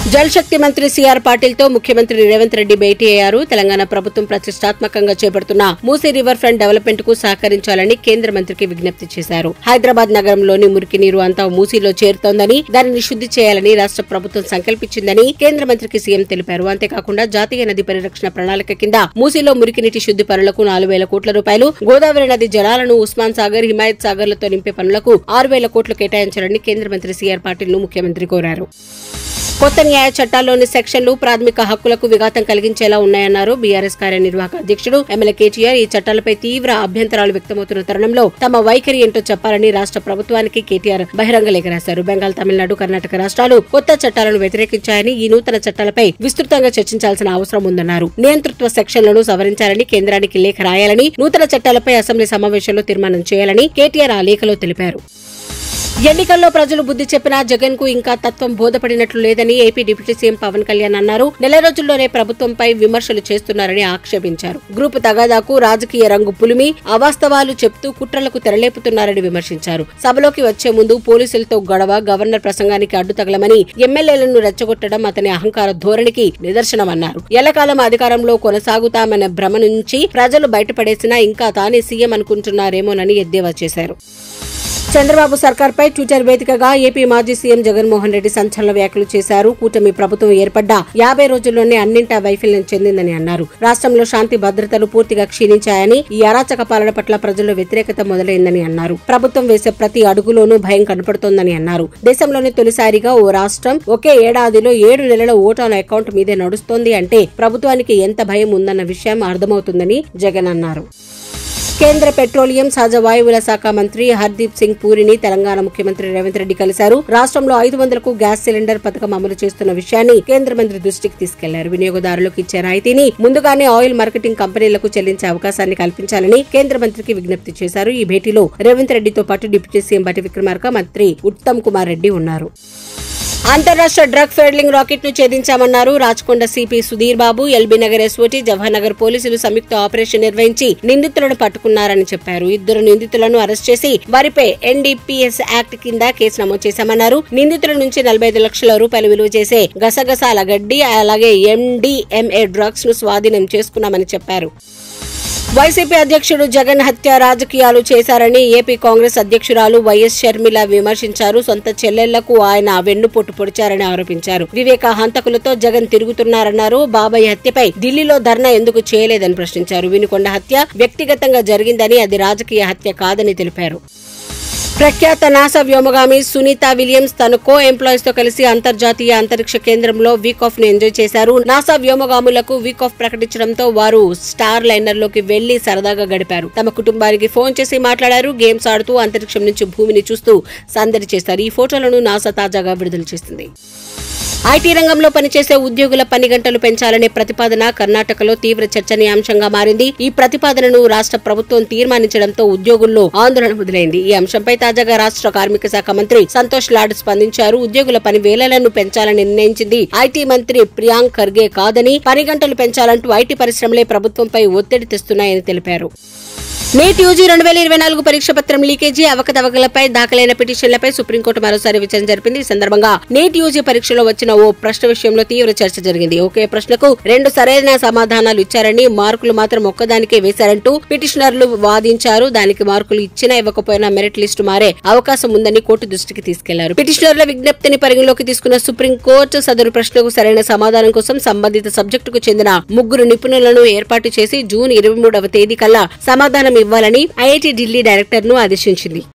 జల్ శక్తి మంత్రి సిఆర్ పాటిల్ తో ముఖ్యమంత్రి రేవంత్ రెడ్డి భేటీ అయ్యారు తెలంగాణ ప్రభుత్వం ప్రతిష్టాత్మకంగా చేపడుతున్న మూసీ రివర్ ఫ్రంట్ డెవలప్మెంట్ కు సహకరించాలని కేంద్ర మంత్రికి విజ్ఞప్తి చేశారు హైదరాబాద్ నగరంలోని మురికి నీరు అంతా మూసీలో చేరుతోందని దానిని శుద్ధి చేయాలని రాష్ట్ర ప్రభుత్వం సంకల్పించిందని కేంద్ర మంత్రికి సీఎం తెలిపారు అంతేకాకుండా జాతీయ నది పరిరక్షణ ప్రణాళిక కింద మూసీలో మురికి నీటి శుద్ధి పనులకు నాలుగు వేల కోట్ల రూపాయలు గోదావరి నది జలాలను ఉస్మాన్ సాగర్ హిమాయత్ సాగర్లతో నింపే పనులకు ఆరు వేల కోట్లు కేటాయించాలని కేంద్ర మంత్రి సిఆర్ పాటిల్ ను ముఖ్యమంత్రి కోరారు కొత్త న్యాయ చట్టాల్లోని సెక్షన్లు ప్రాథమిక హక్కులకు విఘాతం కలిగించేలా ఉన్నాయన్నారు బీఆర్ఎస్ కార్యనిర్వాహక అధ్యక్షుడు ఎమ్మెల్యే కేటీఆర్ ఈ చట్టాలపై తీవ్ర అభ్యంతరాలు వ్యక్తమవుతున్న తరుణంలో తమ వైఖరి ఏంటో చెప్పాలని రాష్ట్ర ప్రభుత్వానికి కేటీఆర్ బహిరంగ లేఖ రాశారు బెంగాల్ తమిళనాడు కర్ణాటక రాష్ట్రాలు కొత్త చట్టాలను వ్యతిరేకించాయని ఈ నూతన చట్టాలపై విస్తృతంగా చర్చించాల్సిన అవసరం ఉందన్నారు నియంతృత్వ సెక్షన్లను సవరించాలని కేంద్రానికి లేఖ రాయాలని నూతన చట్టాలపై అసెంబ్లీ సమావేశంలో తీర్మానం చేయాలని కేటీఆర్ ఆ లేఖలో తెలిపారు ఎన్నికల్లో ప్రజలు బుద్ధి చెప్పినా జగన్ కు ఇంకా తత్వం బోధపడినట్లు లేదని AP deputy CM Pawan Kalyan అన్నారు నెల రోజుల్లోనే ప్రభుత్వంపై విమర్శలు చేస్తున్నారని ఆక్షేపించారు గ్రూపు తగాదాకు రాజకీయ రంగు పులిమి అవాస్తవాలు చెప్తూ కుట్రలకు తెరలేపుతున్నారని విమర్శించారు సభలోకి వచ్చే ముందు పోలీసులతో గొడవ గవర్నర్ ప్రసంగానికి అడ్డు తగలమని ఎమ్మెల్యేలను రెచ్చగొట్టడం అతని అహంకార ధోరణికి నిదర్శనమన్నారు ఎల్లకాలం అధికారంలో కొనసాగుతామన్న భ్రమ నుంచి ప్రజలు బయటపడేసినా ఇంకా తానే సీఎం అనుకుంటున్నారేమోనని ఎద్దేవా చేశారు చంద్రబాబు సర్కార్పై ట్విట్టర్ వేదికగా ఏపీ మాజీ సీఎం జగన్మోహన్ రెడ్డి సంచలన వ్యాఖ్యలు చేశారు కూటమి ప్రభుత్వం ఏర్పడ్డ యాభై రోజుల్లోనే అన్నింటా వైఫల్యం చెందిందని అన్నారు రాష్ట్రంలో శాంతి భద్రతలు పూర్తిగా క్షీణించాయని ఈ అరాచక పాలన పట్ల ప్రజల్లో వ్యతిరేకత మొదలైందని అన్నారు ప్రభుత్వం వేసే ప్రతి అడుగులోనూ భయం కనపడుతోందని అన్నారు దేశంలోనే తొలిసారిగా ఓ రాష్ట్రం ఒకే ఏడాదిలో ఏడు నెలల ఓటాన్ అకౌంట్ మీదే నడుస్తోంది అంటే ప్రభుత్వానికి ఎంత భయం ఉందన్న విషయం అర్థమవుతుందని జగన్ అన్నారు కేంద్ర పెట్రోలియం సహజ వాయువుల శాఖ మంత్రి హర్దీప్ సింగ్ పూరిని తెలంగాణ ముఖ్యమంత్రి రేవంత్ రెడ్డి కలిశారు రాష్ట్రంలో ఐదు వందలకు గ్యాస్ సిలిండర్ పథకం అమలు చేస్తున్న విషయాన్ని కేంద్ర మంత్రి దృష్టికి తీసుకెళ్లారు వినియోగదారులకు ఇచ్చే రాయితీని ముందుగానే ఆయిల్ మార్కెటింగ్ కంపెనీలకు చెల్లించే అవకాశాన్ని కల్పించాలని కేంద్ర మంత్రికి విజ్ఞప్తి చేశారు ఈ భేటీలో రేవంత్ రెడ్డితో పాటు డిప్యూటీ సీఎం బట్టి విక్రమార్క మంత్రి ఉత్తమ్ కుమార్ రెడ్డి ఉన్నారు అంతరాష్ట్ర డ్రగ్ ఫెడ్లింగ్ రాకెట్ ను ఛేదించామన్నారు Rachakonda CP Sudheer Babu LB Nagar SOT Jawahar Nagar పోలీసులు సంయుక్త ఆపరేషన్ నిర్వహించి నిందితులను పట్టుకున్నారని చెప్పారు ఇద్దరు నిందితులను అరెస్ట్ చేసి వారిపై ఎన్డీపీఎస్ యాక్ట్ కింద కేసు నమోదు చేశామన్నారు నిందితుల నుంచి నలభై ఐదు లక్షల రూపాయలు విలువ చేసే గసగసాల గడ్డి అలాగే ఎండీఎంఏ డ్రగ్స్ ను స్వాధీనం చేసుకున్నామని చెప్పారు వైసీపీ అధ్యక్షుడు జగన్ హత్య రాజకీయాలు చేశారని ఏపీ కాంగ్రెస్ అధ్యక్షురాలు వైఎస్ షర్మిల విమర్శించారు సొంత చెల్లెళ్లకు ఆయన వెన్నుపోటు పొడిచారని ఆరోపించారు వివేక హంతకులతో జగన్ తిరుగుతున్నారన్నారు బాబాయ్ హత్యపై ఢిల్లీలో ధర్నా ఎందుకు చేయలేదని ప్రశ్నించారు వినుకొండ హత్య వ్యక్తిగతంగా జరిగిందని అది రాజకీయ హత్య కాదని తెలిపారు ప్రఖ్యాత నాసా వ్యోమగామి సునీత విలియమ్స్ తన కో ఎంప్లాయీస్ తో కలిసి అంతర్జాతీయ అంతరిక్ష కేంద్రంలో వీక్ ఆఫ్ ను ఎంజాయ్ చేశారు నాసా వ్యోమగాములకు వీక్ ఆఫ్ ప్రకటించడంతో వారు స్టార్ లైనర్ లోకి వెళ్లి సరదాగా గడిపారు తమ కుటుంబానికి ఫోన్ చేసి మాట్లాడారు గేమ్స్ ఆడుతూ అంతరిక్షం నుంచి భూమిని చూస్తూ సందడి చేశారు ఈ ఫోటోలను నాసా తాజాగా విడుదల చేసింది ఐటీ రంగంలో పనిచేసే ఉద్యోగుల పని గంటలు పెంచాలనే ప్రతిపాదన కర్ణాటకలో తీవ్ర చర్చనీయాంశంగా మారింది ఈ ప్రతిపాదనను రాష్ట్ర ప్రభుత్వం తీర్మానించడంతో ఉద్యోగుల్లో ఆందోళన మొదలైంది ఈ అంశంపై తాజాగా రాష్ట్ర కార్మిక శాఖ మంత్రి సంతోష్ లాడ్ స్పందించారు ఉద్యోగుల పని వేళలను పెంచాలని నిర్ణయించింది ఐటీ మంత్రి ప్రియాంక్ ఖర్గే కాదని పని గంటలు పెంచాలంటూ ఐటీ పరిశ్రమలే ప్రభుత్వంపై ఒత్తిడి తెస్తున్నాయని తెలిపారు నీట్ యూజీ రెండు వేల ఇరవై నాలుగు పరీక్ష పత్రం లీకేజీ అవకతవకలపై దాఖలైన పిటిషన్లపై సుప్రీంకోర్టు మరోసారి విచారణ జరిపింది ఈ సందర్భంగా నీట్ యూజీ పరీక్షలో వచ్చిన ఓ ప్రశ్న విషయంలో తీవ్ర చర్చ జరిగింది ఒకే ప్రశ్నకు రెండు సరైన సమాధానాలు ఇచ్చారని మార్కులు మాత్రం ఒక్కదానికే వేశారంటూ పిటిషనర్లు వాదించారు దానికి మార్కులు ఇచ్చినా ఇవ్వకపోయినా మెరిట్ లిస్టు మారే అవకాశం ఉందని కోర్టు దృష్టికి తీసుకెళ్లారు పిటిషనర్ల విజ్ఞప్తిని పరిగణలోకి తీసుకున్న సుప్రీంకోర్టు సదరు ప్రశ్నకు సరైన సమాధానం కోసం సంబంధిత సబ్జెక్టుకు చెందిన ముగ్గురు నిపుణులను ఏర్పాటు చేసి జూన్ ఇరవై మూడవ తేదీ కల్లా సమాధానం ఇవ్వాలని ఐఐటి ఢిల్లీ డైరెక్టర్ ను ఆదేశించింది